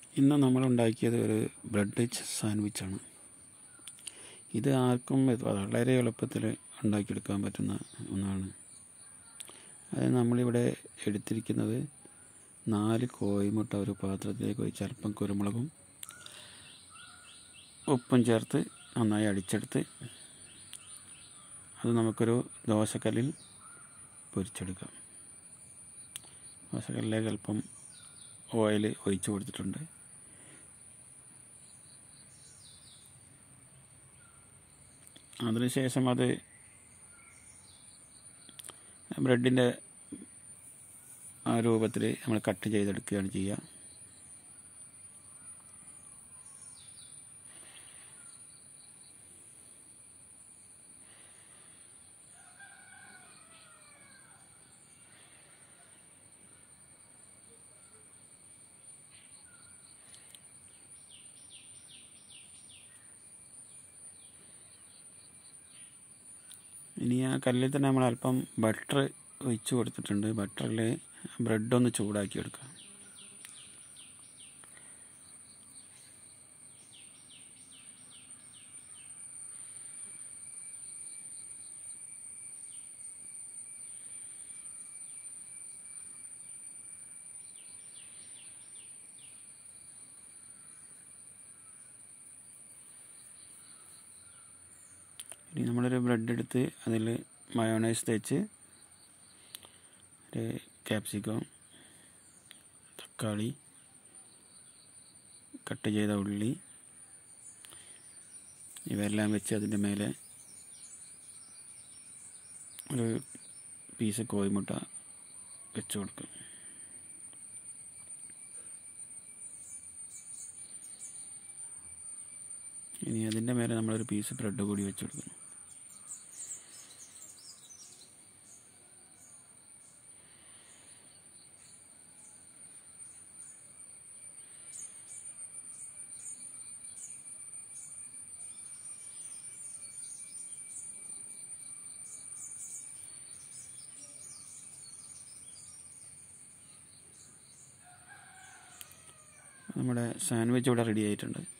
ഇന്ന് നമ്മൾ ഉണ്ടാക്കിയത് ഒരു ബ്രെഡ് സാൻഡ്വിച്ചാണ് ഇത് ആർക്കും വളരെ എളുപ്പത്തിൽ ഉണ്ടാക്കിയെടുക്കാൻ പറ്റുന്ന ഒന്നാണ് അത് നമ്മളിവിടെ എടുത്തിരിക്കുന്നത് നാല് കോഴിമുട്ട ഒരു പാത്രത്തിലേക്ക് ഒഴിച്ച് അല്പം കുരുമുളകും ഉപ്പും ചേർത്ത് നന്നായി അടിച്ചെടുത്ത് അത് നമുക്കൊരു ദോശക്കല്ലിൽ പൊരിച്ചെടുക്കാം ദോശക്കല്ലിലേക്ക് അല്പം ഓയിൽ ഒഴിച്ച് കൊടുത്തിട്ടുണ്ട് അതിനുശേഷം അത് ബ്രെഡിൻ്റെ ആ രൂപത്തിൽ നമ്മൾ കട്ട് ചെയ്തെടുക്കുകയാണ് ചെയ്യുക ഇനി ആ കല്ലിൽ തന്നെ നമ്മൾ അല്പം ബട്ടർ ഒഴിച്ച് കൊടുത്തിട്ടുണ്ട് ബട്ടറിൽ ബ്രെഡ് ഒന്ന് ചൂടാക്കി എടുക്കാം ഇനി നമ്മളൊരു ബ്രെഡ് എടുത്ത് അതിൽ മയോണൈസ് തേച്ച് ഒരു ക്യാപ്സിക്കം തക്കാളി കട്ട് ചെയ്ത ഉള്ളി ഇവയെല്ലാം വെച്ച് അതിൻ്റെ മേലെ ഒരു പീസ് കോഴിമുട്ട വെച്ച് കൊടുക്കും ഇനി അതിൻ്റെ മേലെ നമ്മളൊരു പീസ് ബ്രെഡ് കൂടി വെച്ച് കൊടുക്കുന്നു നമ്മുടെ സാൻഡ്വിച്ച് ഇവിടെ റെഡി ആയിട്ടുണ്ട്